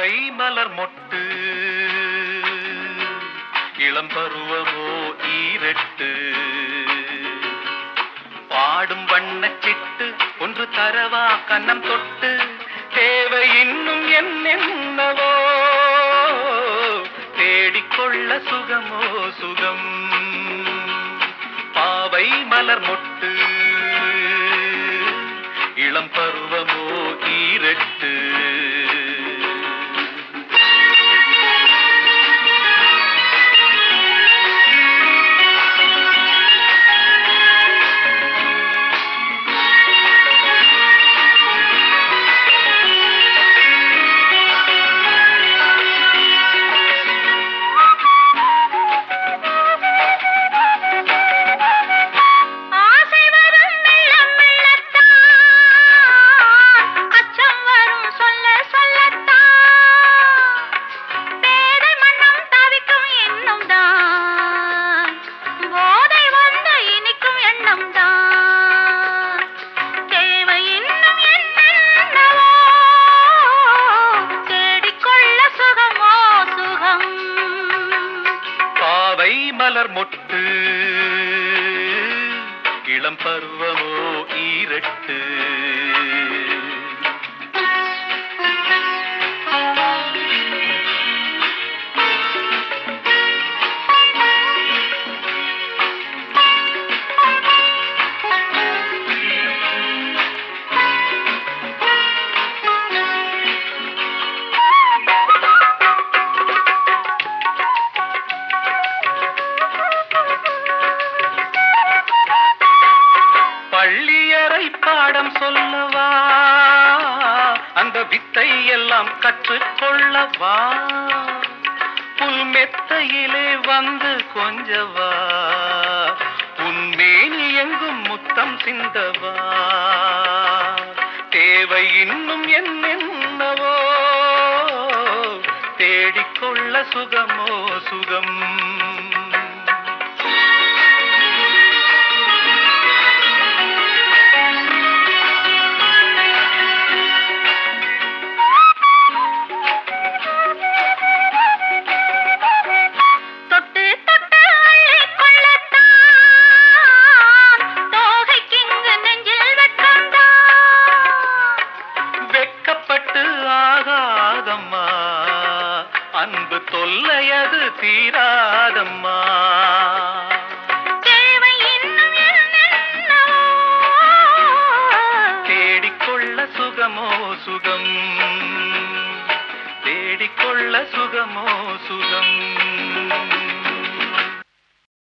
பாவை மலர் மொட்டு இளம் பருவமோ ஈரட்டு பாடும் வண்ணச் சிட்டு ஒன்று தரவா கன்னம் தொட்டு தேவை இன்னும் என்னென்னவோ தேடிக்கொள்ள சுகமோ சுகம் பாவை மலர் மொட்டு இளம் பருவமோ ஈரட்டு ஆசை வரும் மெல்ல மெல்லத்தான் அச்சம் வரும் சொல்ல சொல்லத்தான் பேதை மன்னம் தவிக்கும் எண்ணம் தான் போதை வந்து இனிக்கும் எண்ணம் தான் தேவை இன்னும் என்னென்னவோ தேடிக்கொள்ள சுகமோ சுகம் பாவை மலர் மொட்டு இளம் பருவமோ ஈரட்டு பள்ளியறை பாடம் சொல்லவா அந்த வித்தை எல்லாம் கற்றுக்கொள்ளவா புல் மெத்தையிலே வந்து கொஞ்சவா உன்மேனி எங்கும் முத்தம் சிந்தவா தேவை இன்னும் என்னென்னவோ தேடிக்கொள்ள சுகமோ சுகம் தொட்டு தொட்டு அள்ளிக் கொள்ளத்தான் தோகைக்கிங்கு நெஞ்சில் வெட்கம்தான் வெக்கப்பட்டு ஆகாதம்மா அன்பு தொல்லையது தீராதம்மா தேவை இன்னும் என்னென்னவோ தேடிக்கொள்ள சுகமோ சுகம் தேடிக்கொள்ள சுகமோ சுகம்